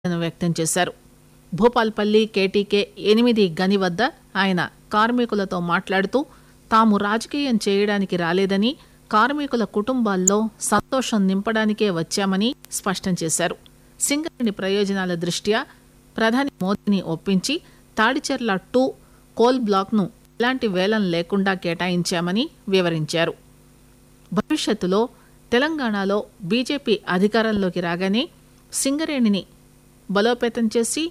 ఆవేదన వ్యక్తం చేశారు భూపాల్పల్లి కేటీకే ఎనిమిది గని వద్ద ఆయన కార్మికులతో మాట్లాడుతూ తాము రాజకీయం చేయడానికి రాలేదని కార్మికుల కుటుంబాల్లో సంతోషం నింపడానికే వచ్చామని స్పష్టం చేశారు సింగరేణి ప్రయోజనాల దృష్ట్యా ప్రధాని మోదీని ఒప్పించి తాడిచెర్ల టూ కోల్ బ్లాక్ను ఎలాంటి వేలం లేకుండా కేటాయించామని వివరించారు భవిష్యత్తులో తెలంగాణలో బీజేపీ అధికారంలోకి రాగానే సింగరేణిని బలోపేతం చేసి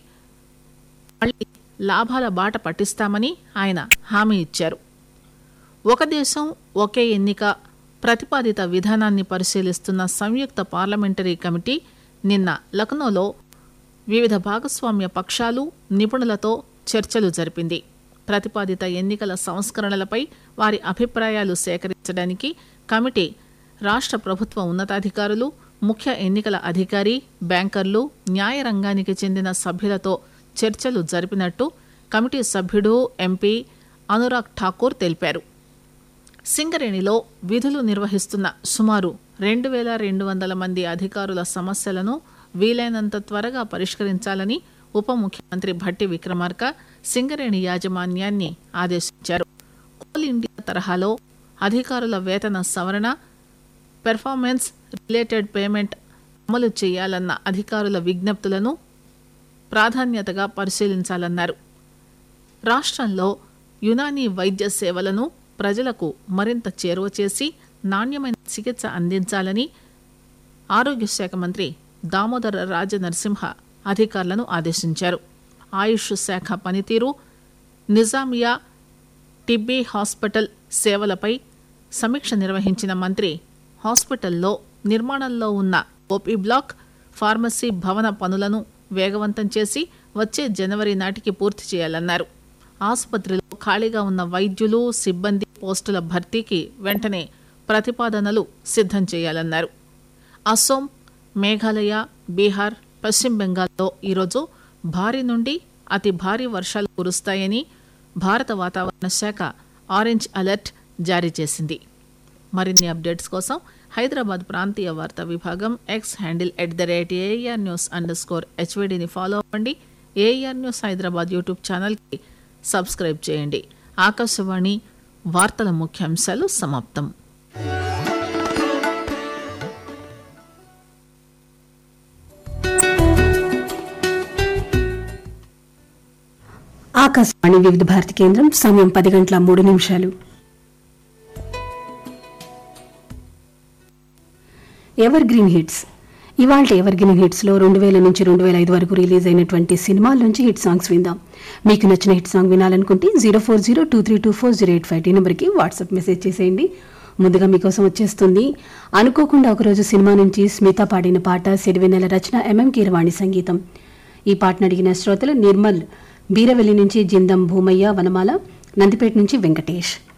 మళ్లీ లాభాల బాట పట్టిస్తామని ఆయన హామీ ఇచ్చారు ఒక దేశం ఒకే ఎన్నిక ప్రతిపాదిత విధానాన్ని పరిశీలిస్తున్న సంయుక్త పార్లమెంటరీ కమిటీ నిన్న లక్నోలో వివిధ భాగస్వామ్య పక్షాలు నిపుణులతో చర్చలు జరిపింది ప్రతిపాదిత ఎన్నికల సంస్కరణలపై వారి అభిప్రాయాలు సేకరించడానికి కమిటీ రాష్ట్ర ప్రభుత్వ ఉన్నతాధికారులు ముఖ్య ఎన్నికల అధికారి బ్యాంకర్లు న్యాయ రంగానికి చెందిన సభ్యులతో చర్చలు జరిపినట్టు కమిటీ సభ్యుడు ఎంపీ అనురాగ్ ఠాకూర్ తెలిపారు సింగరేణిలో విధులు నిర్వహిస్తున్న సుమారు రెండు వేల రెండు వందల మంది అధికారుల సమస్యలను వీలైనంత త్వరగా పరిష్కరించాలని ఉప ముఖ్యమంత్రి భట్టి విక్రమార్క సింగరేణి యాజమాన్యాన్ని ఆదేశించారు కోల్ ఇండియా తరహాలో అధికారుల వేతన సవరణ పెర్ఫార్మెన్స్ రిలేటెడ్ పేమెంట్ అమలు చేయాలన్న అధికారుల విజ్ఞప్తులను ప్రాధాన్యతగా పరిశీలించాలన్నారు రాష్ట్రంలో యునానీ వైద్య సేవలను ప్రజలకు మరింత చేరువ చేసి నాణ్యమైన చికిత్స అందించాలని ఆరోగ్య శాఖ మంత్రి దామోదర రాజ నరసింహ అధికారులను ఆదేశించారు ఆయుష్ శాఖ పనితీరు నిజామియా టిబ్బీ హాస్పిటల్ సేవలపై సమీక్ష నిర్వహించిన మంత్రి హాస్పిటల్లో నిర్మాణంలో ఉన్న ఓపీ బ్లాక్ ఫార్మసీ భవన పనులను వేగవంతం చేసి వచ్చే జనవరి నాటికి పూర్తి చేయాలన్నారు ఆసుపత్రిలో ఖాళీగా ఉన్న వైద్యులు సిబ్బంది పోస్టుల భర్తీకి వెంటనే ప్రతిపాదనలు సిద్ధం చేయాలన్నారు అసోం మేఘాలయ బీహార్ పశ్చిమ బెంగాల్లో ఈరోజు భారీ నుండి అతి భారీ వర్షాలు కురుస్తాయని భారత వాతావరణ శాఖ ఆరెంజ్ అలర్ట్ జారీ చేసింది మరిన్ని అప్డేట్స్ కోసం హైదరాబాద్ ప్రాంతీయ వార్తా విభాగం X handle at the rate AR news under score హెచ్వీడీని ఫాలో అవ్వండి ఏఆర్ న్యూస్ హైదరాబాద్ యూట్యూబ్ ఛానల్కి సబ్స్క్రైబ్ చేయండి ఆకాశవాణి వార్తల ముఖ్యాంశాలు సమాప్తం ఆకాశవాణి వివిధ భారతి కేంద్రం సమయం పది గంటల మూడు నిమిషాలు ఎవర్ గ్రీన్ హిట్స్ ఇవాళ ఎవర్ గ్రీన్ హిట్స్ లో రెండు వేల నుంచి రెండు వేల ఐదు వరకు రిలీజ్ అయినటువంటి సినిమాల నుంచి హిట్ సాంగ్స్ విందాం మీకు నచ్చిన హిట్ సాంగ్ వినాలనుకుంటే zero four zero two three two four zero eight five టీ నెంబర్కి వాట్సాప్ మెసేజ్ చేసేయండి ముందుగా మీకోసం వచ్చేస్తుంది అనుకోకుండా ఒకరోజు సినిమా నుంచి స్మిత పాడిన పాట సిరివెన్నెల రచన ఎంఎం కీరవాణి సంగీతం ఈ పాటను అడిగిన శ్రోతలు నిర్మల్ బీరవెల్లి నుంచి జిందం భూమయ్య వనమాల నందిపేట నుంచి వెంకటేష్